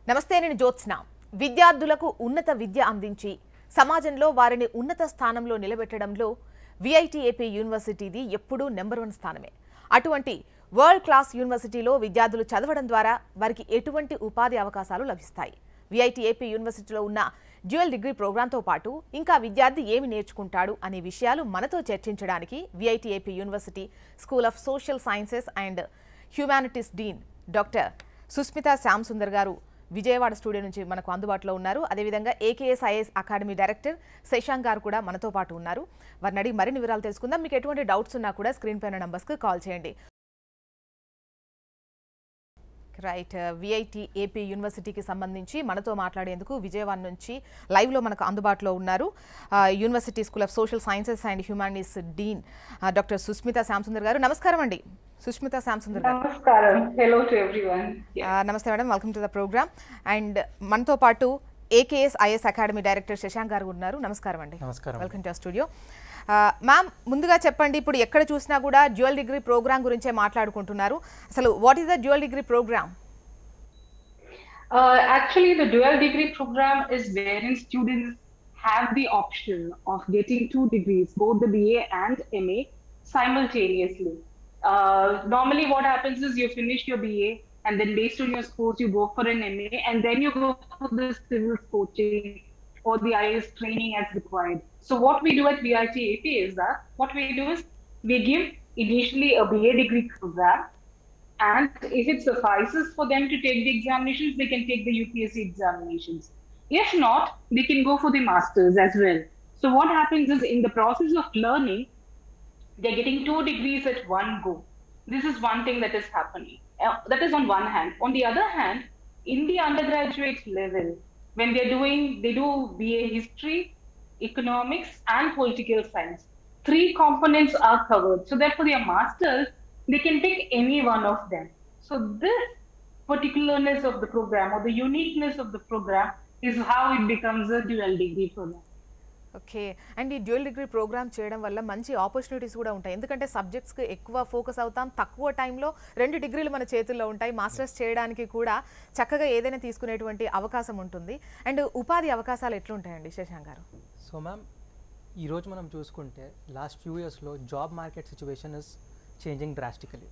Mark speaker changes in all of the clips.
Speaker 1: నమస్తే నేను జ్యోత్స్న విద్యార్థులకు ఉన్నత విద్య అందించి సమాజంలో వారిని ఉన్నత స్థానంలో నిలబెట్టడంలో విఐటిఏపీ యూనివర్సిటీది ఎప్పుడూ నెంబర్ వన్ స్థానమే అటువంటి వరల్డ్ క్లాస్ యూనివర్సిటీలో విద్యార్థులు చదవడం ద్వారా వారికి ఎటువంటి ఉపాధి అవకాశాలు లభిస్తాయి విఐటిఏపీ యూనివర్సిటీలో ఉన్న డ్యూయల్ డిగ్రీ ప్రోగ్రాంతో పాటు ఇంకా విద్యార్థి ఏమి నేర్చుకుంటాడు అనే విషయాలు మనతో చర్చించడానికి VIT AP university school of social sciences and humanities dean doctor Sushmita Shyam Sundar garu Vijayawada studio నుంచి మనకు అందుబాటులో ఉన్నారు అదేవిధంగా AKS IAS academy director Shashank garu కూడా మనతో పాటు ఉన్నారు వారిని అడిగి మరిన్ని వివరాలు తెలుసుకుందాం మీకు ఎటువంటి డౌట్స్ ఉన్నా కూడా స్క్రీన్ పైన నంబర్స్కి కాల్ చేయండి రైట్ విఐటి ఏపీ యూనివర్సిటీకి సంబంధించి మనతో మాట్లాడేందుకు విజయవాడ నుంచి లైవ్లో మనకు అందుబాటులో ఉన్నారు ఆ, university school of social sciences and humanities dean ఆ, డాక్టర్ సుస్మిత శ్యామసుందర్ గారు నమస్కారం అండి సుస్మిత శ్యామసుందర్ గారు
Speaker 2: Namaskaram. Hello to everyone. Yeah.
Speaker 1: ఆ, నమస్తే madam welcome to the programme and మనతో పాటు AKS IAS academy director Shashank garu ఉన్నారు నమస్కారం అండి
Speaker 3: నమస్కారం
Speaker 1: వెల్కమ్ టు స్టూడియో మ్యామ్ ముందుగా చెప్పండి ఇప్పుడు ఎక్కడ చూసినా కూడా డ్యూయల్ డిగ్రీ ప్రోగ్రామ్ గురించే మాట్లాడుకుంటున్నారు అసలు what is the dual degree programme
Speaker 2: Uh, actually, the dual degree program is wherein students have the option of getting two degrees, both the BA and MA, simultaneously. Uh, normally, what happens is you finish your BA, and then based on your scores, you go for an MA, and then you go for the civil coaching or the IAS training as required. So, what we do at VIT AP is that what we do is we give initially a BA degree program and if it suffices for them to take the examinations, they can take the UPSC examinations. If not, they can go for the masters as well. So what happens is in the process of learning, they're getting two degrees at one go. This is one thing that is happening. Uh, that is on one hand. On the other hand, in the undergraduate level, when they're doing, they do BA history, economics, and political science. Three components are covered. So therefore, their masters, they can pick any one of them. So this particularness of the program or the uniqueness of the program is how it becomes a dual degree program.
Speaker 1: Okay and ఈ dual degree programme చేయడం వల్ల మంచి opportunities కూడా ఉంటాయి ఎందుకంటే సబ్జెక్ట్స్కి ఎక్కువ focus అవుతాం తక్కువ టైంలో రెండు డిగ్రీలు మన చేతుల్లో ఉంటాయి మాస్టర్స్ చేయడానికి కూడా చక్కగా ఏదైనా తీసుకునేటువంటి అవకాశం ఉంటుంది అండ్ ఉపాధి అవకాశాలు ఎట్లుంటాయండి శశాంక్ గారు
Speaker 3: సో మ్యామ్ ఈరోజు మనం చూసుకుంటే లాస్ట్ ఫ్యూ ఇయర్స్లో job market situation is changing drastically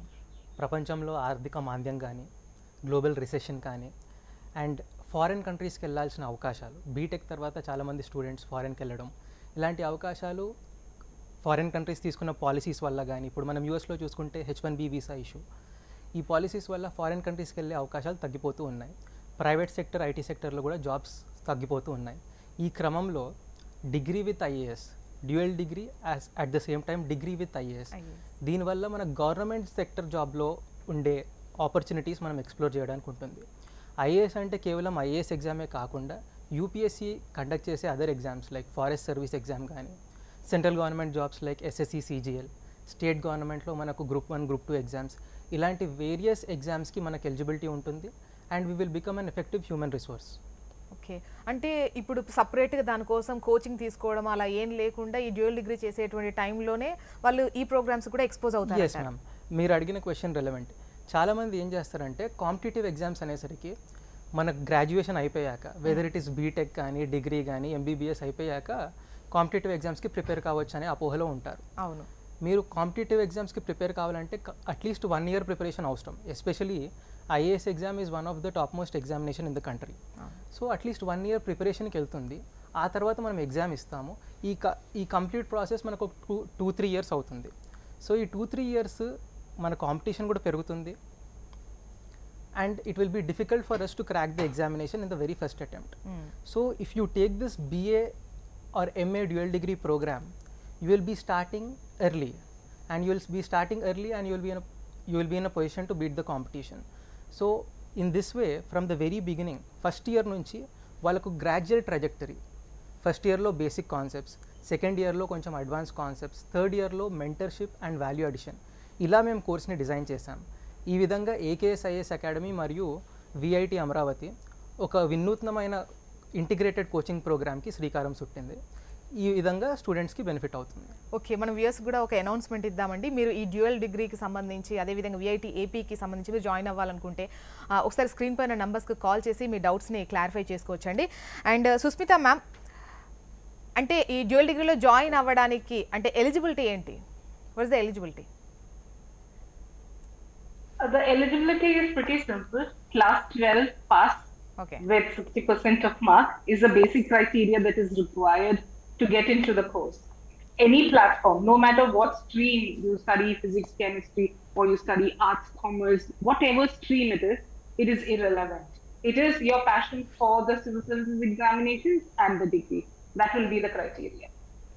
Speaker 3: ప్రపంచంలో ఆర్థిక మాంద్యం కానీ గ్లోబల్ రిసెషన్ కానీ అండ్ ఫారిన్ కంట్రీస్కి వెళ్ళాల్సిన అవకాశాలు బీటెక్ తర్వాత చాలామంది స్టూడెంట్స్ ఫారిన్కి వెళ్ళడం ఇలాంటి అవకాశాలు ఫారిన్ కంట్రీస్ తీసుకున్న పాలసీస్ వల్ల కానీ ఇప్పుడు మనం యూఎస్లో చూసుకుంటే H one B visa issue ఈ పాలసీస్ వల్ల ఫారిన్ కంట్రీస్కి వెళ్ళే అవకాశాలు తగ్గిపోతూ ఉన్నాయి ప్రైవేట్ సెక్టర్ ఐటీ సెక్టర్లో కూడా జాబ్స్ తగ్గిపోతూ ఉన్నాయి ఈ క్రమంలో degree with IAS dual degree as at the same time degree with IAS దీనివల్ల మన గవర్నమెంట్ సెక్టర్ జాబ్లో ఉండే ఆపర్చునిటీస్ మనం ఎక్స్ప్లోర్ చేయడానికి ఉంటుంది ఐఏఎస్ అంటే కేవలం ఐఏఎస్ ఎగ్జామే కాకుండా యూపీఎస్సీ కండక్ట్ చేసే other exams like forest service exam కానీ central government jobs like SSC CGL state గవర్నమెంట్లో మనకు group one group two exams ఇలాంటి వేరియస్ ఎగ్జామ్స్కి మనకు ఎలిజిబిలిటీ ఉంటుంది and we will become an effective human resource
Speaker 1: okay అంటే ఇప్పుడు సపరేట్గా దానికోసం కోచింగ్ తీసుకోవడం అలా ఏం లేకుండా ఈ డ్యూయల్ డిగ్రీ చేసేటువంటి టైంలోనే వాళ్ళు ఈ ప్రోగ్రామ్స్ కూడా ఎక్స్పోజ్ అవుతారు
Speaker 3: ఎస్ మ్యామ్ మీరు అడిగిన క్వశ్చన్ రెలవెంట్ చాలామంది ఏం చేస్తారంటే కాంపిటేటివ్ ఎగ్జామ్స్ అనేసరికి మన గ్రాడ్యుయేషన్ అయిపోయాక వెదర్ ఇట్ ఈస్ బీటెక్ కానీ డిగ్రీ కానీ ఎంబీబీఎస్ అయిపోయాక కాంపిటేటివ్ ఎగ్జామ్స్కి ప్రిపేర్ కావచ్చు అనే అపోహలో ఉంటారు
Speaker 1: అవును
Speaker 3: మీరు కాంపిటేటివ్ ఎగ్జామ్స్కి ప్రిపేర్ కావాలంటే అట్లీస్ట్ వన్ ఇయర్ ప్రిపరేషన్ అవసరం especially IAS exam is one of the topmost examination in the country so at least one year ప్రిపరేషన్కి వెళ్తుంది ఆ తర్వాత మనం ఎగ్జామ్ ఇస్తాము ఈ క ఈ కంప్లీట్ ప్రాసెస్ మనకు టూ టూ త్రీ ఇయర్స్ అవుతుంది సో ఈ టూ త్రీ ఇయర్స్ మన కాంపిటీషన్ కూడా పెరుగుతుంది and it will be difficult for us to crack the examination in the very first attempt so if you take this BA or MA dual degree program, you will be starting early, and you will be starting early, and you will be in a you will be in a position to beat the competition. So in this way, from the very beginning, first year నుంచి వాళ్ళకు gradual trajectory first ఇయర్లో basic concepts second ఇయర్లో కొంచెం advance concepts third ఇయర్లో mentorship and value addition ఇలా మేము కోర్స్ని design చేశాం ఈ విధంగా ఏకేఎస్ఐఎస్ అకాడమీ మరియు విఐటి అమరావతి ఒక వినూత్నమైన ఇంటిగ్రేటెడ్ కోచింగ్ ప్రోగ్రామ్కి శ్రీకారం చుట్టింది ఈ విధంగా స్టూడెంట్స్కి బెనిఫిట్ అవుతుంది
Speaker 1: ఓకే మనం వ్యూయర్స్ కూడా ఒక అనౌన్స్మెంట్ ఇద్దామండి మీరు ఈ డ్యూయల్ డిగ్రీకి సంబంధించి అదేవిధంగా విఐటి ఏపీకి సంబంధించి మీరు జాయిన్ అవ్వాలనుకుంటే ఆ, ఒకసారి స్క్రీన్ పైన నంబర్స్కి కాల్ చేసి మీ డౌట్స్ని క్లారిఫై చేసుకోవచ్చండి అండ్ సుస్మిత మ్యామ్ అంటే ఈ డ్యూయల్ డిగ్రీలో జాయిన్ అవ్వడానికి అంటే ఎలిజిబిలిటీ ఏంటి what is the eligibility
Speaker 2: Uh, the eligibility is pretty simple. Class 12 pass
Speaker 1: okay
Speaker 2: with 60% of mark is the basic criteria that is required to get into the course. Any platform, no matter what stream you study, physics, chemistry, or you study arts, commerce, whatever stream it is, it is irrelevant. It is your passion for the civil services examinations and the degree. That will be the criteria.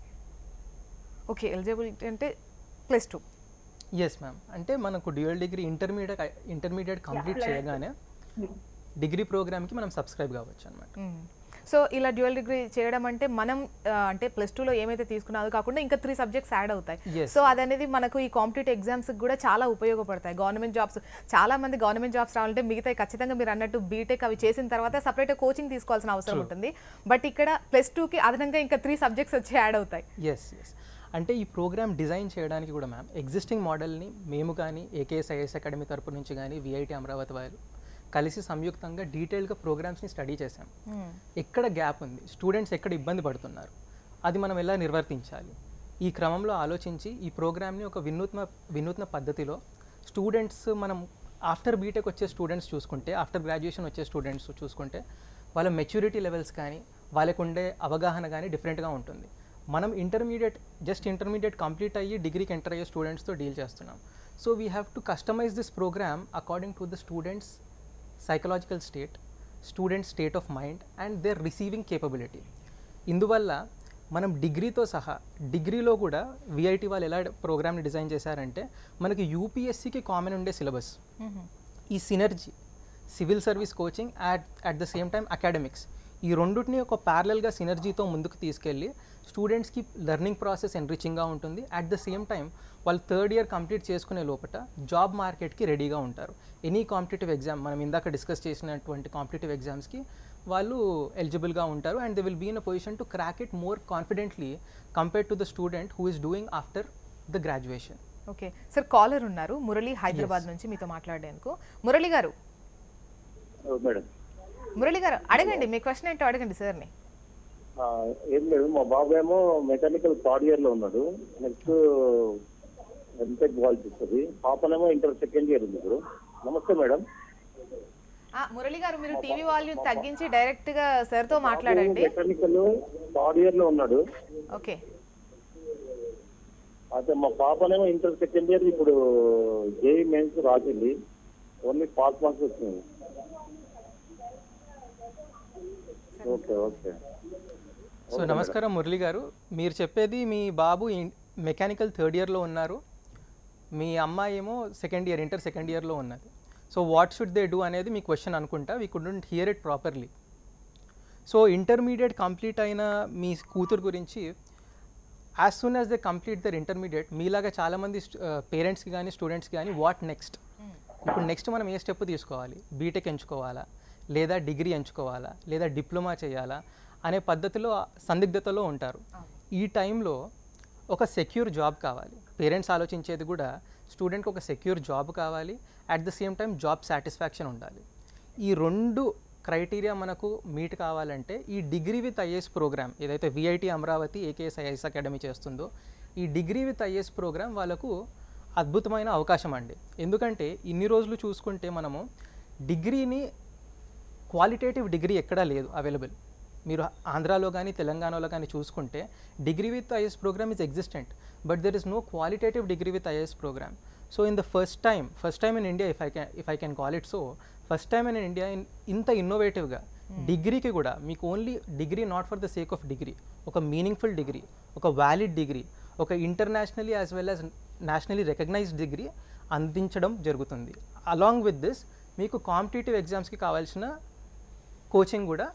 Speaker 1: Okay eligibility అంటే plus two
Speaker 3: yes ma'am అంటే మనకు dual degree intermediate intermediate complete
Speaker 2: like-
Speaker 3: చేయగానే degree ప్రోగ్రామ్కి మనం subscribe కావచ్చు అనమాట
Speaker 1: so ఇలా dual degree చేయడం అంటే మనం ఆ, అంటే ప్లస్ టూలో ఏమైతే తీసుకున్నాదో కాకుండా ఇంకా త్రీ సబ్జెక్ట్స్ యాడ్ అవుతాయి
Speaker 3: Yes.
Speaker 1: సో అదనేది మనకు ఈ కాంపిటేటివ్ ఎగ్జామ్స్ కూడా చాలా ఉపయోగపడతాయి గవర్నమెంట్ జాబ్స్ చాలా మంది గవర్నమెంట్ జాబ్స్ రావాలంటే మిగతా ఖచ్చితంగా మీరు అన్నట్టు బీటెక్ అవి చేసిన తర్వాత సపరేట్ కోచింగ్ తీసుకోవాల్సిన అవసరం ఉంటుంది బట్ ఇక్కడ ప్లస్ టూకి అదనంగా ఇంకా త్రీ సబ్జెక్ట్స్ వచ్చి యాడ్ అవుతాయి
Speaker 3: ఎస్ ఎస్ అంటే ఈ ప్రోగ్రామ్ డిజైన్ చేయడానికి కూడా మ్యామ్ ఎగ్జిస్టింగ్ మోడల్ని మేము కానీ ఏకేఎస్ ఐఎస్ అకాడమీ తరపు నుంచి కానీ విఐటి అమరావతి వారు కలిసి సంయుక్తంగా డీటెయిల్గా ప్రోగ్రామ్స్ని స్టడీ చేశాం ఎక్కడ గ్యాప్ ఉంది స్టూడెంట్స్ ఎక్కడ ఇబ్బంది పడుతున్నారు అది మనం ఎలా నిర్వర్తించాలి ఈ క్రమంలో ఆలోచించి ఈ ప్రోగ్రామ్ని ఒక వినూత్న వినూత్న పద్ధతిలో స్టూడెంట్స్ మనం ఆఫ్టర్ బీటెక్ వచ్చే స్టూడెంట్స్ చూసుకుంటే ఆఫ్టర్ గ్రాడ్యుయేషన్ వచ్చే స్టూడెంట్స్ చూసుకుంటే వాళ్ళ మెచ్యూరిటీ లెవెల్స్ కానీ వాళ్ళకు ఉండే అవగాహన కానీ డిఫరెంట్గా ఉంటుంది మనం ఇంటర్మీడియట్ జస్ట్ ఇంటర్మీడియట్ కంప్లీట్ అయ్యి డిగ్రీకి ఎంటర్ అయ్యే స్టూడెంట్స్తో డీల్ చేస్తున్నాం so we have to customise this program according to the students psychological state student state of mind and their receiving capability ఇందువల్ల మనం డిగ్రీతో సహా డిగ్రీలో కూడా విఐటి వాళ్ళు ఎలా ప్రోగ్రామ్ని డిజైన్ చేశారంటే మనకి యూపీఎస్సికి కామన్ ఉండే సిలబస్ ఈ synergy civil service coaching at at the same time academics ఈ రెండుటిని ఒక ప్యారలల్గా సినర్జీతో ముందుకు తీసుకెళ్ళి స్టూడెంట్స్కి లెర్నింగ్ ప్రాసెస్ ఎన్రిచింగ్గా ఉంటుంది అట్ ద సేమ్ టైం వాళ్ళు థర్డ్ ఇయర్ కంప్లీట్ చేసుకునే లోపల జాబ్ మార్కెట్కి రెడీగా ఉంటారు ఎనీ కాంపిటేటివ్ ఎగ్జామ్ మనం ఇందాక డిస్కస్ చేసినటువంటి కాంపిటేటివ్ ఎగ్జామ్స్కి వాళ్ళు ఎలిజిబుల్గా ఉంటారు and they will be in a position to crack it more confidently compare to the student who is doing after the graduation
Speaker 1: okay sir caller ఉన్నారు మురళి హైదరాబాద్ నుంచి మీతో మాట్లాడేందుకు మురళి గారు
Speaker 4: మేడం
Speaker 1: మురళి గారు అడగండి మీ క్వశ్చన్ ఏంటో అడగండి సార్ని
Speaker 4: ఆ, ఏం లేదు మా బాబు ఏమో మెకానికల్ థర్డ్ ఇయర్ లో ఉన్నాడు నెక్స్ట్ ఎంటెక్ వాళ్ళు చూస్తుంది పాపనేమో ఇంటర్ సెకండ్ ఇయర్ ఉంది ఇప్పుడు నమస్తే మేడం
Speaker 1: ఆ, మురళి గారు మీరు టీవీ వాల్యూమ్ తగ్గించి డైరెక్ట్ గా సార్ తో మాట్లాడండి
Speaker 4: మెకానికల్ థర్డ్ ఇయర్ లో ఉన్నాడు
Speaker 1: ఓకే
Speaker 4: అయితే మా పాపనేమో ఇంటర్ సెకండ్ ఇయర్ ఇప్పుడు జేఈ మెయిన్స్ రాసింది ఓన్లీ పాస్ మార్క్స్ వచ్చినాయి ఓకే ఓకే
Speaker 3: సో నమస్కారం మురళి గారు మీరు చెప్పేది మీ బాబు మెకానికల్ థర్డ్ ఇయర్లో ఉన్నారు మీ అమ్మాయి ఏమో సెకండ్ ఇయర్ ఇంటర్ సెకండ్ ఇయర్లో ఉన్నది so what should they do అనేది మీ క్వశ్చన్ అనుకుంటా we couldn't hear it properly so intermediate complete అయిన మీ కూతురు గురించి as soon as they complete their intermediate మీలాగా చాలామంది పేరెంట్స్కి కానీ స్టూడెంట్స్కి కానీ వాట్ నెక్స్ట్ ఇప్పుడు నెక్స్ట్ మనం ఏ స్టెప్ తీసుకోవాలి బీటెక్ ఎంచుకోవాలా లేదా డిగ్రీ ఎంచుకోవాలా లేదా డిప్లొమా చేయాలా అనే పద్ధతిలో సందిగ్ధతలో ఉంటారు ఈ టైంలో ఒక సెక్యూర్ జాబ్ కావాలి పేరెంట్స్ ఆలోచించేది కూడా స్టూడెంట్కి ఒక సెక్యూర్ జాబ్ కావాలి at the same time job satisfaction ఉండాలి ఈ రెండు క్రైటీరియా మనకు మీట్ కావాలంటే ఈ డిగ్రీ విత్ ఐఏఎస్ ప్రోగ్రామ్ ఏదైతే VIT Amaravati AKS IAS academy చేస్తుందో ఈ డిగ్రీ విత్ ఐఏఎస్ ప్రోగ్రామ్ వాళ్ళకు అద్భుతమైన అవకాశం అండి ఎందుకంటే ఇన్ని రోజులు చూసుకుంటే మనము డిగ్రీని క్వాలిటేటివ్ డిగ్రీ ఎక్కడా లేదు అవైలబుల్ మీరు ఆంధ్రాలో కానీ తెలంగాణలో కానీ చూసుకుంటే degree with IAS program is existent but there is no qualitative degree with IAS program so in the first time first time in India if I can if I can call it so first time in India ఇంత ఇన్నోవేటివ్గా డిగ్రీకి కూడా మీకు only degree not for the sake of degree ఒక మీనింగ్ఫుల్ degree ఒక valid degree ఒక internationally as well as nationally recognised degree అందించడం జరుగుతుంది అలాంగ్ విత్ దిస్ మీకు కాంపిటేటివ్ ఎగ్జామ్స్కి కావాల్సిన కోచింగ్ కూడా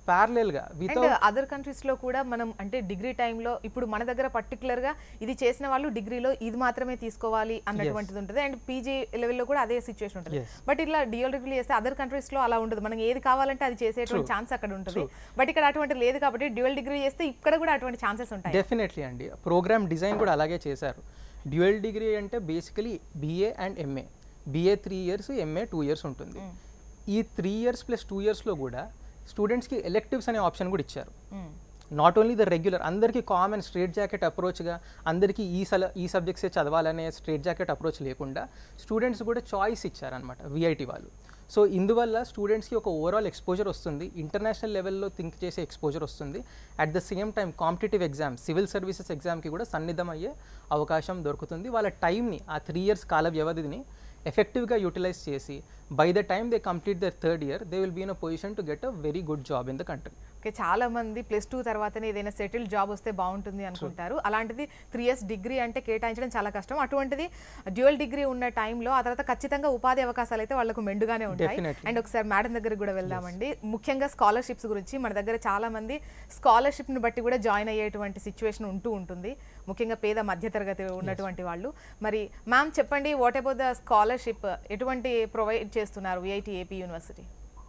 Speaker 3: ప్యారలెల్గా
Speaker 1: అండ్
Speaker 3: వితౌట్
Speaker 1: అదర్ కంట్రీస్ లో కూడా మనం అంటే డిగ్రీ టైంలో ఇప్పుడు మన దగ్గర పర్టికులర్ గా ఇది చేసిన వాళ్ళు డిగ్రీలో ఇది మాత్రమే తీసుకోవాలి అన్నటువంటిది ఉంటుంది అండ్ పీజీ లెవెల్లో కూడా అదే సిచ్యువేషన్ ఉంటుంది
Speaker 3: Yes.
Speaker 1: బట్ ఇట్లా డియల్ డిగ్రీ చేస్తే అదర్ కంట్రీస్ లో అలా ఉండదు మనం ఏది కావాలంటే అది చేసేటువంటి ఛాన్స్ అక్కడ ఉంటుంది బట్ ఇక్కడ అటువంటి లేదు కాబట్టి డ్యూయల్ డిగ్రీ చేస్తే ఇక్కడ కూడా అటువంటి ఛాన్సెస్ ఉంటాయి
Speaker 3: డెఫినెట్లీ అండి ప్రోగ్రామ్ డిజైన్ కూడా అలాగే చేశారు డ్యూయల్ డిగ్రీ అంటే basically BA and MA BA three years MA two years ఉంటుంది ఈ త్రీ ఇయర్స్ ప్లస్ టూ ఇయర్స్లో కూడా స్టూడెంట్స్కి ఎలెక్టివ్స్ అనే ఆప్షన్ కూడా ఇచ్చారు నాట్ ఓన్లీ ద రెగ్యులర్ అందరికీ కామన్ స్ట్రేట్ జాకెట్ అప్రోచ్గా అందరికీ ఈ సల ఈ సబ్జెక్ట్సే చదవాలనే స్ట్రేట్ జాకెట్ అప్రోచ్ లేకుండా స్టూడెంట్స్ కూడా చాయిస్ ఇచ్చారనమాట విఐటి వాళ్ళు సో ఇందువల్ల స్టూడెంట్స్కి ఒక ఓవరాల్ ఎక్స్పోజర్ వస్తుంది ఇంటర్నేషనల్ లెవెల్లో థింక్ చేసే ఎక్స్పోజర్ వస్తుంది at the same time competitive exam civil services ఎగ్జామ్కి కూడా సన్నిధం అయ్యే అవకాశం దొరుకుతుంది వాళ్ళ టైంని ఆ త్రీ ఇయర్స్ కాల వ్యవధిని ఎఫెక్టివ్గా యూటిలైజ్ చేసి by the time they complete their third year they will be in a position to get a very good job in the country
Speaker 1: okay చాలా మంది ప్లస్ టూ తర్వాతనే ఏదైనా సెటిల్ జాబ్ వస్తే బాగుంటుంది అనుకుంటారు అలాంటిది త్రీ ఇయర్స్ డిగ్రీ అంటే కేటాయించడం చాలా కష్టం అటువంటిది డ్యూయల్ డిగ్రీ ఉన్న టైంలో ఆ తర్వాత ఖచ్చితంగా ఉపాధి అవకాశాలు అయితే వాళ్ళకు మెండుగానే ఉంటాయి
Speaker 3: Definitely.
Speaker 1: అండ్ ఒకసారి మేడం దగ్గరికి కూడా వెళ్దామండి ముఖ్యంగా స్కాలర్షిప్స్ గురించి మన దగ్గర చాలా మంది స్కాలర్షిప్ ని బట్టి కూడా జాయిన్ అయ్యేటువంటి సిచ్యువేషన్ ఉంటూ ఉంటుంది ముఖ్యంగా పేద మధ్యతరగతి ఉన్నటువంటి వాళ్ళు మరి మ్యామ్ చెప్పండి వాట్ అబౌట్ ద స్కాలర్షిప్ ఎటువంటి ప్రొవైడ్ చేస్తున్నారు VIT AP university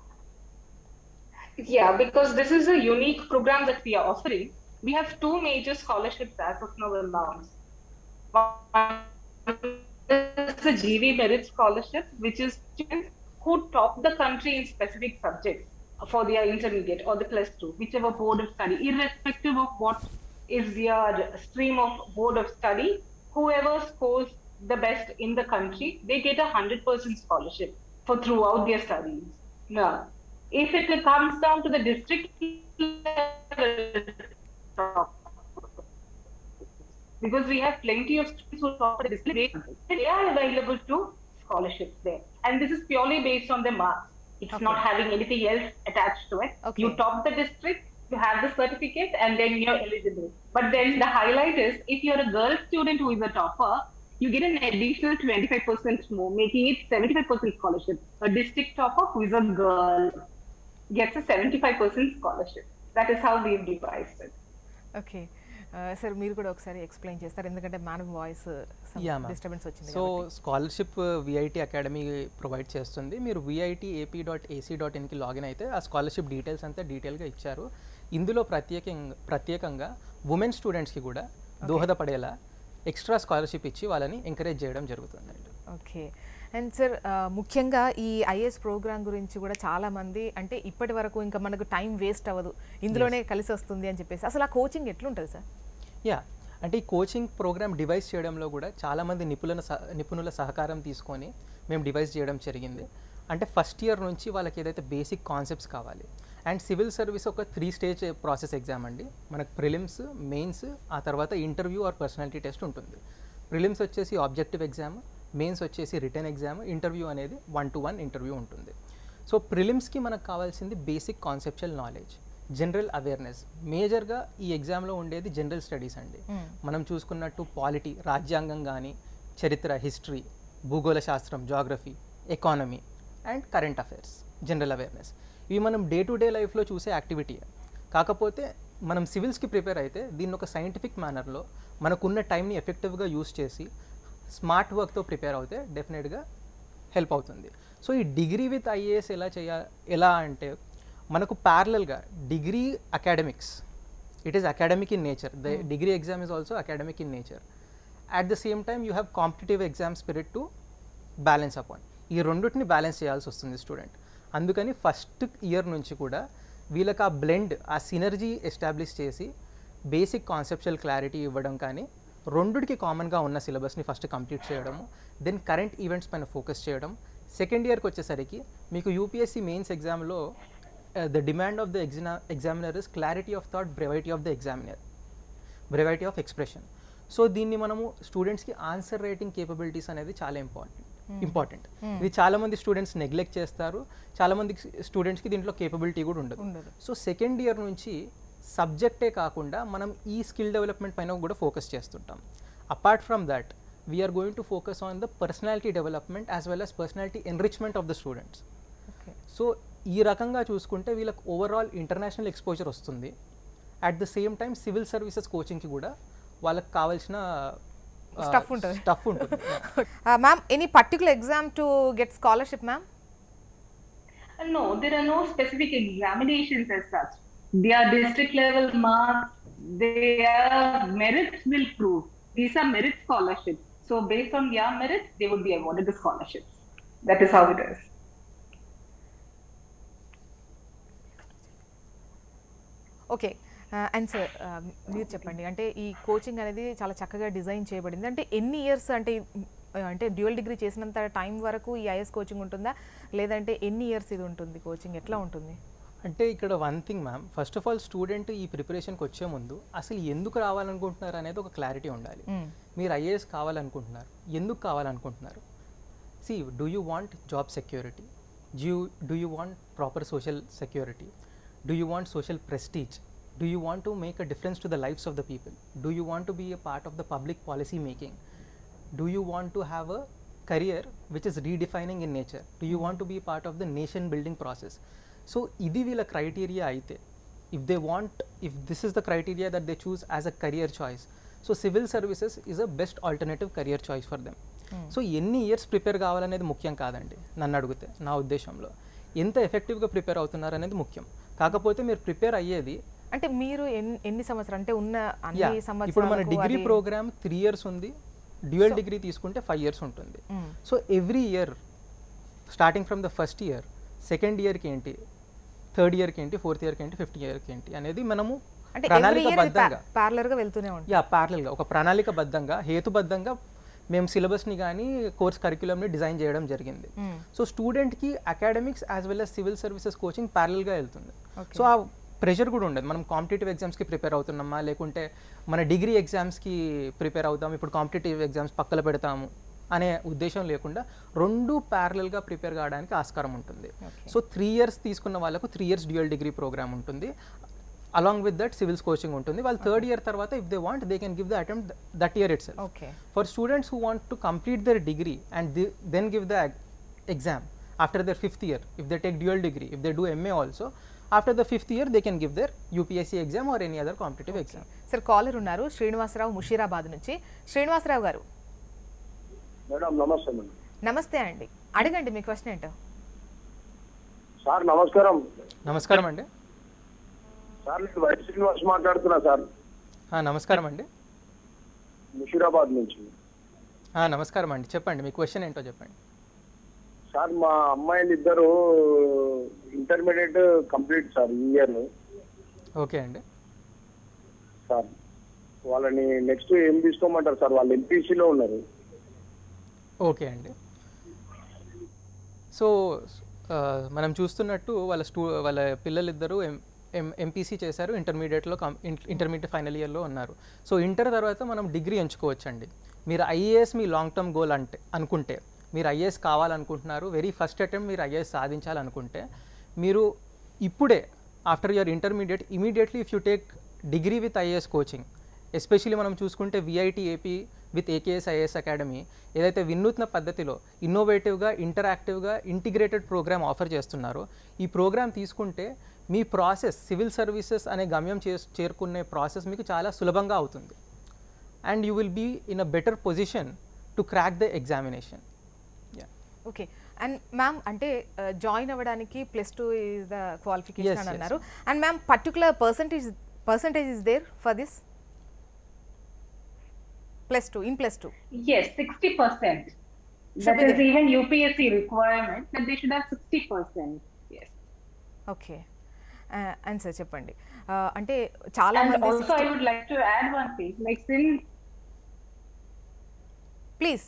Speaker 2: Yeah, because this is a unique program that we are offering. We have two major scholarships as of now announced. One is the GV Merit Scholarship, which is students who top the country in specific subjects for their intermediate or the plus two, whichever board of study, irrespective of what is your stream of board of study, whoever scores the best in the country, they get a hundred percent scholarship for throughout their studies. Now, if it comes down to the district level, because we have plenty of students who top the district level, they are available to scholarships there. And this is purely based on the marks. It's not having anything else attached to it.
Speaker 1: Okay.
Speaker 2: You top the district, you have the certificate, and then you're eligible. But then the highlight is if you're a girl student who is a topper, you get an additional 25% more, making it 75% scholarship. A district topper who is a girl gets a 75% scholarship. That is how we've devised it.
Speaker 1: Okay sir మీరు కూడా ఒకసారి explain చేస్తారు ఎందుకంటే madam voice
Speaker 3: Yeah, ma'am.
Speaker 1: Disturbance వచ్చింది
Speaker 3: so scholarship VIT academy provide చేస్తుంది మీరు VIT AP dot AC డాట్ ఇన్కి లాగిన్ అయితే ఆ స్కాలర్షిప్ డీటెయిల్స్ అంతా డీటెయిల్గా ఇచ్చారు ఇందులో ప్రత్యేకంగా ప్రత్యేకంగా ఉమెన్ స్టూడెంట్స్కి కూడా దోహదపడేలా ఎక్స్ట్రా స్కాలర్షిప్ ఇచ్చి వాళ్ళని ఎంకరేజ్ చేయడం జరుగుతుందండి
Speaker 1: ఓకే అండ్ సార్ ముఖ్యంగా ఈ ఐఏఎస్ ప్రోగ్రామ్ గురించి కూడా చాలా మంది అంటే ఇప్పటి వరకు ఇంకా మనకు టైం వేస్ట్ అవ్వదు ఇందులోనే కలిసి వస్తుంది అని చెప్పేసి అసలు ఆ కోచింగ్ ఎట్లుంటుంది సార్
Speaker 3: యా అంటే ఈ కోచింగ్ ప్రోగ్రామ్ డివైస్ చేయడంలో కూడా చాలామంది నిపుణుల సహ నిపుణుల సహకారం తీసుకొని మేము డివైస్ చేయడం జరిగింది అంటే ఫస్ట్ ఇయర్ నుంచి వాళ్ళకి ఏదైతే బేసిక్ కాన్సెప్ట్స్ కావాలి అండ్ సివిల్ సర్వీస్ ఒక త్రీ స్టేజ్ ప్రాసెస్ ఎగ్జామ్ అండి మనకు ప్రిలిమ్స్ మెయిన్స్ ఆ తర్వాత ఇంటర్వ్యూ ఆర్ పర్సనాలిటీ టెస్ట్ ఉంటుంది ప్రిలిమ్స్ వచ్చేసి ఆబ్జెక్టివ్ ఎగ్జామ్ మెయిన్స్ వచ్చేసి రిటర్న్ ఎగ్జామ్ ఇంటర్వ్యూ అనేది వన్ టు వన్ ఇంటర్వ్యూ ఉంటుంది సో ప్రిలిమ్స్కి మనకు కావాల్సింది basic conceptual knowledge general awareness మేజర్గా ఈ ఎగ్జామ్లో ఉండేది జనరల్ స్టడీస్ అండి మనం చూసుకున్నట్టు పాలిటీ రాజ్యాంగం కానీ చరిత్ర హిస్టరీ భూగోళ శాస్త్రం geography economy and current affairs general awareness ఇవి మనం డే టు డే లైఫ్లో చూసే యాక్టివిటీ కాకపోతే మనం సివిల్స్కి ప్రిపేర్ అయితే దీన్ని ఒక సైంటిఫిక్ మేనర్లో మనకున్న టైంని ఎఫెక్టివ్గా యూస్ చేసి స్మార్ట్ వర్క్తో ప్రిపేర్ అవుతే డెఫినెట్గా హెల్ప్ అవుతుంది సో ఈ డిగ్రీ విత్ ఐఏఎస్ ఎలా చేయ ఎలా అంటే మనకు ప్యారలల్గా degree academics it is academic in nature the degree exam is also academic in nature at the same time you have competitive exam spirit to balance upon ఈ రెండింటిని balance చేయాల్సి వస్తుంది స్టూడెంట్ అందుకని ఫస్ట్ ఇయర్ నుంచి కూడా వీళ్ళకి ఆ blend ఆ సినర్జీ ఎస్టాబ్లిష్ చేసి బేసిక్ కాన్సెప్చువల్ క్లారిటీ ఇవ్వడం కానీ రెండుకి కామన్గా ఉన్న సిలబస్ని ఫస్ట్ కంప్లీట్ చేయడము దెన్ కరెంట్ ఈవెంట్స్ పైన ఫోకస్ చేయడం సెకండ్ ఇయర్కి వచ్చేసరికి మీకు యూపీఎస్సీ మెయిన్స్ ఎగ్జామ్లో ద డిమాండ్ ఆఫ్ ద ఎగ్జా examiner is clarity of thought brevity of the examiner brevity of expression so దీన్ని మనము స్టూడెంట్స్కి ఆన్సర్ రైటింగ్ కేపబిలిటీస్ అనేది చాలా ఇంపార్టెంట్ ఇంపార్టెంట్ ఇది చాలా మంది స్టూడెంట్స్ నెగ్లెక్ట్ చేస్తారు చాలా మంది స్టూడెంట్స్కి దీంట్లో కేపబిలిటీ కూడా ఉండదు
Speaker 1: ఉండదు.
Speaker 3: సో సెకండ్ ఇయర్ నుంచి సబ్జెక్టే కాకుండా మనం ఈ స్కిల్ డెవలప్మెంట్ పైన కూడా ఫోకస్ చేస్తుంటాం apart from that we are going to focus on the personality development as well as personality enrichment of the students
Speaker 1: okay
Speaker 3: so ఈ రకంగా చూసుకుంటే వీళ్ళకి ఓవరాల్ ఇంటర్నేషనల్ ఎక్స్పోజర్ వస్తుంది at the same time civil services కోచింగ్కి కూడా వాళ్ళకి కావాల్సిన
Speaker 1: Stuff ఉంటుంది.
Speaker 3: స్టఫ్ ఉంటుంది
Speaker 1: ma'am any particular exam to get scholarship ma'am
Speaker 2: No, there are no specific examinations as such. Their district level marks, their merits will prove. These are merit scholarships. So based on their merits, they would be awarded the scholarships. That is how it is.
Speaker 1: Okay and sir మీరు చెప్పండి అంటే ఈ coaching అనేది చాలా చక్కగా design చేయబడింది అంటే ఎన్ని ఇయర్స్ అంటే uh, అంటే డ్యూయల్ డిగ్రీ చేసినంత టైం వరకు ఈ ఐఎస్ కోచింగ్ ఉంటుందా లేదంటే ఎన్ని ఇయర్స్ ఇది ఉంటుంది కోచింగ్ ఎట్లా ఉంటుంది
Speaker 3: అంటే ఇక్కడ one thing ma'am first of all student ఈ ప్రిపరేషన్కి వచ్చే ముందు అసలు ఎందుకు రావాలనుకుంటున్నారు అనేది ఒక క్లారిటీ ఉండాలి
Speaker 1: Mm.
Speaker 3: మీరు ఐఏఎస్ కావాలనుకుంటున్నారు ఎందుకు కావాలనుకుంటున్నారు see do you want job security do do you want proper social security do you want social prestige do you want to make a difference to the lives of the people do you want to be a part of the public policy making do you want to have a career which is redefining in nature do you want to be part of the nation building process so ఇది వీళ్ళ criteria అయితే if they want if this is the criteria that they choose as a career choice so civil services is a best alternative career choice for them so ఎన్ని years prepare కావాలనేది ముఖ్యం కాదండి నన్ను అడిగితే నా ఉద్దేశంలో ఎంత ఎఫెక్టివ్గా ప్రిపేర్ అవుతున్నారు అనేది ముఖ్యం కాకపోతే మీరు ప్రిపేర్ అయ్యేది
Speaker 1: అంటే మీరు ఎన్ని ఎన్ని సంవత్సరాలు అంటే ఉన్న
Speaker 3: Yeah.
Speaker 1: అన్ని
Speaker 3: ఇప్పుడు మన
Speaker 1: సంవత్సరాలకు
Speaker 3: డిగ్రీ
Speaker 1: అది-
Speaker 3: ప్రోగ్రామ్ త్రీ ఇయర్స్ ఉంది డ్యూయల్ డిగ్రీ తీసుకుంటే ఫైవ్ ఇయర్స్ ఉంటుంది
Speaker 1: Mm.
Speaker 3: So every year starting from the first year second ఇయర్కి ఏంటి థర్డ్ ఇయర్కి ఏంటి ఫోర్త్ ఇయర్కి ఏంటి ఫిఫ్త్ ఇయర్కి ఏంటి అనేది మనము
Speaker 1: అంటే ఎవ్రీ ఇయర్
Speaker 3: ప్రణాళికబద్ధంగా
Speaker 1: ప్యారలర్ గా వెళ్తూనే ఉంటుంది
Speaker 3: యా ప్యారలల్గా ఒక ప్రణాళికబద్ధంగా హేతుబద్ధంగా మేము సిలబస్ని కానీ కోర్స్ కరిక్యులమ్ని డిజైన్ చేయడం జరిగింది
Speaker 1: Mm.
Speaker 3: సో స్టూడెంట్కి academics as well as civil services coaching ప్యారల్గా వెళ్తుంది
Speaker 1: Okay.
Speaker 3: సో ఆ ప్రెషర్ కూడా ఉండదు మనం కాంపిటేటివ్ ఎగ్జామ్స్కి ప్రిపేర్ అవుతున్నామా లేకుంటే మన డిగ్రీ ఎగ్జామ్స్కి ప్రిపేర్ అవుతాం ఇప్పుడు కాంపిటేటివ్ ఎగ్జామ్స్ పక్కన పెడతాము అనే ఉద్దేశం లేకుండా రెండు ప్యారలల్గా ప్రిపేర్ కావడానికి ఆస్కారం ఉంటుంది సో త్రీ ఇయర్స్ తీసుకున్న వాళ్ళకు three years dual degree program ఉంటుంది along with that civils coaching ఉంటుంది వాళ్ళు థర్డ్ ఇయర్ తర్వాత if they want they can give the attempt that year itself
Speaker 1: okay
Speaker 3: for students who want to complete their degree and th- then give the ag- exam after their fifth year if they take dual degree if they do ma also after the fifth year they can give their upsc exam or any other competitive exam
Speaker 1: sir caller ఉన్నారు శ్రీనివాసరావు ముషీరాబాద్ నుంచి శ్రీనివాసరావు గారు
Speaker 4: madam నమస్తే madam
Speaker 1: నమస్తే అండి అడగండి మీ question ఏంటో
Speaker 4: sir నమస్కారం
Speaker 3: నమస్కారం అండి
Speaker 4: సార్ నేను వైట్ శ్రీనివాస్ మాట్లాడుతున్నా సార్
Speaker 3: ఆ, నమస్కారం అండి
Speaker 4: ముషీరాబాద్ నుంచి
Speaker 3: ఆ, నమస్కారం అండి చెప్పండి మీ క్వశ్చన్ ఏంటో చెప్పండి
Speaker 4: సార్ మా అమ్మాయిలు ఇద్దరు ఇంటర్మీడియట్ కంప్లీట్ సార్ ఈ ఇయర్
Speaker 3: ఓకే అండి
Speaker 4: సార్ వాళ్ళని నెక్స్ట్ ఏం తీసుకోమంటారు సార్ వాళ్ళు ఎంపీసీలో ఉన్నారు
Speaker 3: ఓకే అండి సో ఆ, మనం చూస్తున్నట్టు వాళ్ళ స్టూ వాళ్ళ పిల్లలిద్దరూ ఎం ఎం ఎంపీసీ చేశారు ఇంటర్మీడియట్లో కం ఇంటర్మీడియట్ ఫైనల్ ఇయర్లో ఉన్నారు సో ఇంటర్ తర్వాత మనం డిగ్రీ ఎంచుకోవచ్చండి మీరు ఐఏఎస్ మీ లాంగ్ టర్మ్ గోల్ అంటే అనుకుంటే మీరు ఐఏఎస్ కావాలనుకుంటున్నారు వెరీ ఫస్ట్ అటెంప్ట్ మీరు ఐఏఎస్ సాధించాలనుకుంటే మీరు ఇప్పుడే after your intermediate immediately if you take degree with IAS coaching especially మనం చూసుకుంటే VIT AP with AKS IAS academy ఏదైతే వినూత్న పద్ధతిలో ఇన్నోవేటివ్గా ఇంటరాక్టివ్గా ఇంటిగ్రేటెడ్ ప్రోగ్రామ్ ఆఫర్ చేస్తున్నారో ఈ ప్రోగ్రామ్ తీసుకుంటే మీ ప్రాసెస్ సివిల్ సర్వీసెస్ అనే గమ్యం చే చేరుకునే ప్రాసెస్ మీకు చాలా సులభంగా అవుతుంది and you will be in a better position to crack the examination
Speaker 1: okay and ma'am అంటే జాయిన్ అవ్వడానికి plus two is the qualification
Speaker 3: Yes,
Speaker 1: అని
Speaker 3: yes.
Speaker 1: అన్నారు and ma'am particular percentage percentage is there for this plus two in plus two
Speaker 2: Yes, 60%.
Speaker 1: Should
Speaker 2: That
Speaker 1: be
Speaker 2: is
Speaker 1: there.
Speaker 2: even UPSC requirement that they should have 60%. Yes.
Speaker 1: Okay and sir చెప్పండి Uh, అంటే చాలా
Speaker 2: And
Speaker 1: మంది
Speaker 2: also, I would like to add one thing. Like, since
Speaker 1: please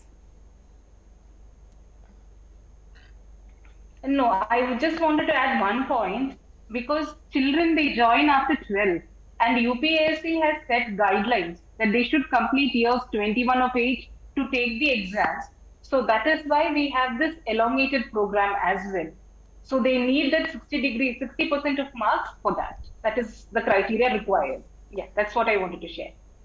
Speaker 2: No, I just wanted to add one point because children they join after 12 and UPSC has set guidelines that they should complete years 21 of age to take the exams. So that is why we have this elongated program as well. So they need that 60 degree, 60% of marks for that. That is the criteria required. Yeah, that's what I wanted to share.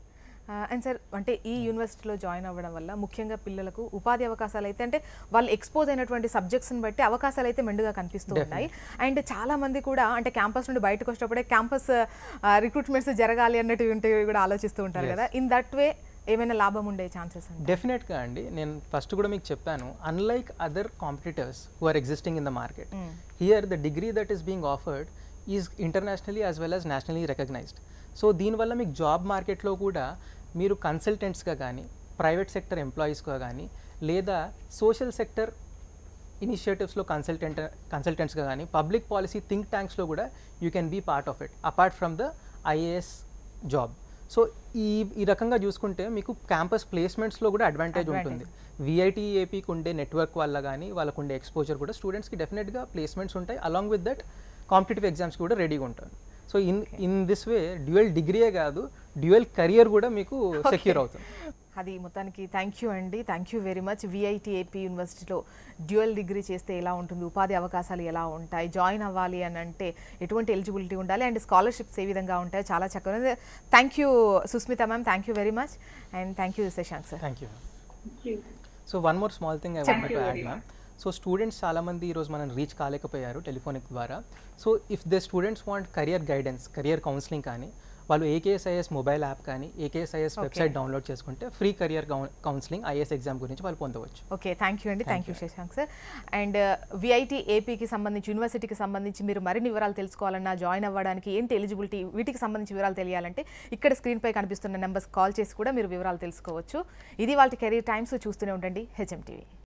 Speaker 1: And sir అంటే ఈ యూనివర్సిటీలో join అవ్వడం వల్ల ముఖ్యంగా పిల్లలకు ఉపాధి అవకాశాలు అయితే అంటే వాళ్ళు ఎక్స్పోజ్ అయినటువంటి సబ్జెక్ట్స్ని బట్టి అవకాశాలు అయితే మెండుగా కనిపిస్తూ ఉన్నాయి అండ్ చాలా మంది కూడా అంటే క్యాంపస్ నుండి బయటకు వచ్చినప్పుడే క్యాంపస్ రిక్రూట్మెంట్స్ జరగాలి అన్నట్టు కూడా ఆలోచిస్తూ ఉంటారు కదా ఇన్ దట్ వే ఏమైనా లాభం ఉండే ఛాన్సెస్ ఉంటాయి
Speaker 3: డెఫినెట్గా అండి నేను ఫస్ట్ కూడా మీకు చెప్పాను unlike other competitors who are existing in the market here the degree that is being offered is internationally as well as nationally recognised so దీనివల్ల మీకు జాబ్ మార్కెట్లో కూడా మీరు కన్సల్టెంట్స్గా కానీ ప్రైవేట్ సెక్టర్ ఎంప్లాయీస్గా కానీ లేదా సోషల్ సెక్టర్ ఇనిషియేటివ్స్లో కన్సల్టెంట్ కన్సల్టెంట్స్గా కానీ పబ్లిక్ పాలసీ థింక్ ట్యాంక్స్లో కూడా you can be part of it apart from the IAS job so ఈ ఈ రకంగా చూసుకుంటే మీకు క్యాంపస్ ప్లేస్మెంట్స్లో కూడా అడ్వాంటేజ్ ఉంటుంది విఐటి ఏపీకి ఉండే నెట్వర్క్ వల్ల కానీ వాళ్ళకు ఉండే ఎక్స్పోజర్ కూడా స్టూడెంట్స్కి డెఫినెట్గా ప్లేస్మెంట్స్ ఉంటాయి అలాంగ్ విత్ దట్ కాంపిటేటివ్ ఎగ్జామ్స్కి కూడా రెడీగా ఉంటారు so in in this way dual డిగ్రీయే కాదు డ్యూయల్ కెరియర్ కూడా మీకు సెక్యూర్ అవుతుంది
Speaker 1: అది మొత్తానికి థ్యాంక్ యూ అండి thank you very much VIT AP యూనివర్సిటీలో డ్యూయల్ డిగ్రీ చేస్తే ఎలా ఉంటుంది ఉపాధి అవకాశాలు ఎలా ఉంటాయి జాయిన్ అవ్వాలి అని అంటే ఎటువంటి ఎలిజిబిలిటీ ఉండాలి అండ్ స్కాలర్షిప్స్ ఏ విధంగా ఉంటాయో చాలా చక్కగా thank you Susmita ma'am thank you very much and thank you Shashank sir
Speaker 3: thank you
Speaker 2: Thank you.
Speaker 3: So one more small thing I want to add ma'am so students చాలామంది ఈరోజు మనం రీచ్ కాలేకపోయారు telephonic ద్వారా so if the students want career guidance career counselling కానీ వాళ్ళు AKSIS mobile app కానీ AKSIS website download చేసుకుంటే free career counselling IS exam గురించి వాళ్ళు పొందవచ్చు
Speaker 1: ఓకే థ్యాంక్ యూ అండి thank you Shashank sir and VIT ఏపీకి సంబంధించి యూనివర్సిటీకి సంబంధించి మీరు మరిన్ని వివరాలు తెలుసుకోవాలన్నా జాయిన్ అవ్వడానికి ఏంటి ఎలిజిబిలిటీ వీటికి సంబంధించి వివరాలు తెలియాలంటే ఇక్కడ స్క్రీన్పై కనిపిస్తున్న నెంబర్స్ కాల్ చేసి కూడా మీరు వివరాలు తెలుసుకోవచ్చు ఇది వాళ్ళ కెరీర్ టైమ్స్ చూస్తూనే ఉండండి హెచ్ఎం టీవీ